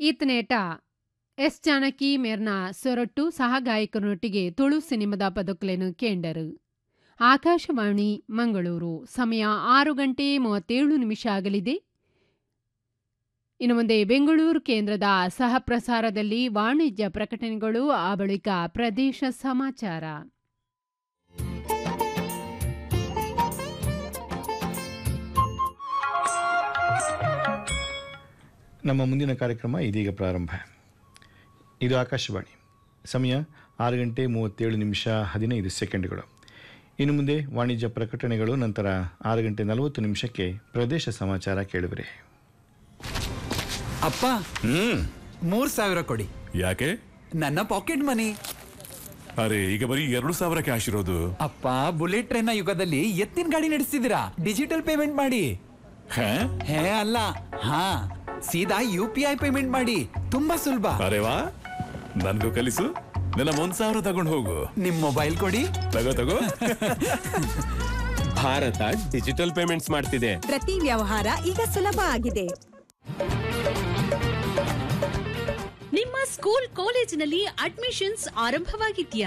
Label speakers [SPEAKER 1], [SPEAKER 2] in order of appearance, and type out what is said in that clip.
[SPEAKER 1] ಈತನೇಟ S Janaki ಮೇರ್ನ ಸೊರಟ್ಟು ಸಹಗಾಯಕರೊಟ್ಟಿಗೆ ತುಳು ಸಿನಿಮಾದ ಬದುಕಲೇನು ಕೇಂಡರು ಆಕಾಶವಾಣಿ ಮಂಗಳೂರು ಸಮಯ ಆರು ಗಂಟೆ ಮೂವತ್ತೇಳು ನಿಮಿಷ ಆಗಲಿದೆ ಇನ್ನು ಮುಂದೆ ಬೆಂಗಳೂರು ಕೇಂದ್ರದ ಸಹ ಪ್ರಸಾರದಲ್ಲಿ ವಾಣಿಜ್ಯ ಪ್ರಕಟಣೆಗಳು ಆ ಬಳಿಕ ಪ್ರದೇಶ ಸಮಾಚಾರ
[SPEAKER 2] ನಮ್ಮ ಮುಂದಿನ ಕಾರ್ಯಕ್ರಮ ಇದೀಗ ಪ್ರಾರಂಭ ಇದು ಆಕಾಶವಾಣಿ ಸಮಯ ಆರು ಗಂಟೆ ಮೂವತ್ತೇಳು ನಿಮಿಷ ಹದಿನೈದು ಸೆಕೆಂಡ್ಗಳು ಇನ್ನು ಮುಂದೆ ವಾಣಿಜ್ಯ ಪ್ರಕಟಣೆಗಳು ನಂತರ ಆರು ಗಂಟೆ ನಲವತ್ತು ನಿಮಿಷಕ್ಕೆ ಪ್ರದೇಶ ಸಮಾಚಾರ ಕೇಳುವಿರಿ
[SPEAKER 3] ಅಪ್ಪ
[SPEAKER 4] ಹ್ಮ್
[SPEAKER 3] ಮೂರ್ ಸಾವಿರ ಕೊಡಿ
[SPEAKER 4] ಯಾಕೆ
[SPEAKER 3] ನನ್ನ ಪಾಕೆಟ್ ಮನಿ
[SPEAKER 4] ಅರೆ ಈಗ ಬರೀ ಎರಡು ಸಾವಿರ ಕ್ಯಾಶ್ ಇರೋದು
[SPEAKER 3] ಅಪ್ಪ ಬುಲೆಟ್ ಟ್ರೈನ್ ನ ಯುಗದಲ್ಲಿ ಎತ್ತಿನ ಗಾಡಿ ನಡೆಸ್ತಿದ್ದೀರಾ ಡಿಜಿಟಲ್ ಪೇಮೆಂಟ್ ಮಾಡಿ
[SPEAKER 4] ಹೇ?
[SPEAKER 3] ಹೇ ಅಲ್ಲ ಹಾ ಸೀದಾ ಯು ಪಿ ಐ ಪೇಮೆಂಟ್ ಮಾಡಿ ತುಂಬಾ ಸುಲಭ
[SPEAKER 4] ಅರೆ ವಾ ನನ್ಗೂ ಕಲಿಸು ನನ್ನ ಒಂದ್ ಸಾವಿರ ತಗೊಂಡು ಹೋಗು
[SPEAKER 3] ನಿಮ್ ಮೊಬೈಲ್ ಕೊಡಿ
[SPEAKER 4] ತಗೋ ತಗೋ
[SPEAKER 5] ಭಾರತ ಡಿಜಿಟಲ್ ಪೇಮೆಂಟ್ಸ್ ಮಾಡ್ತಿದೆ
[SPEAKER 6] ಪ್ರತಿ ವ್ಯವಹಾರ ಈಗ ಸುಲಭ ಆಗಿದೆ
[SPEAKER 7] ನಿಮ್ಮ ಸ್ಕೂಲ್ ಕಾಲೇಜಿನಲ್ಲಿ ಅಡ್ಮಿಷನ್ಸ್ ಆರಂಭವಾಗಿದ್ಯಾ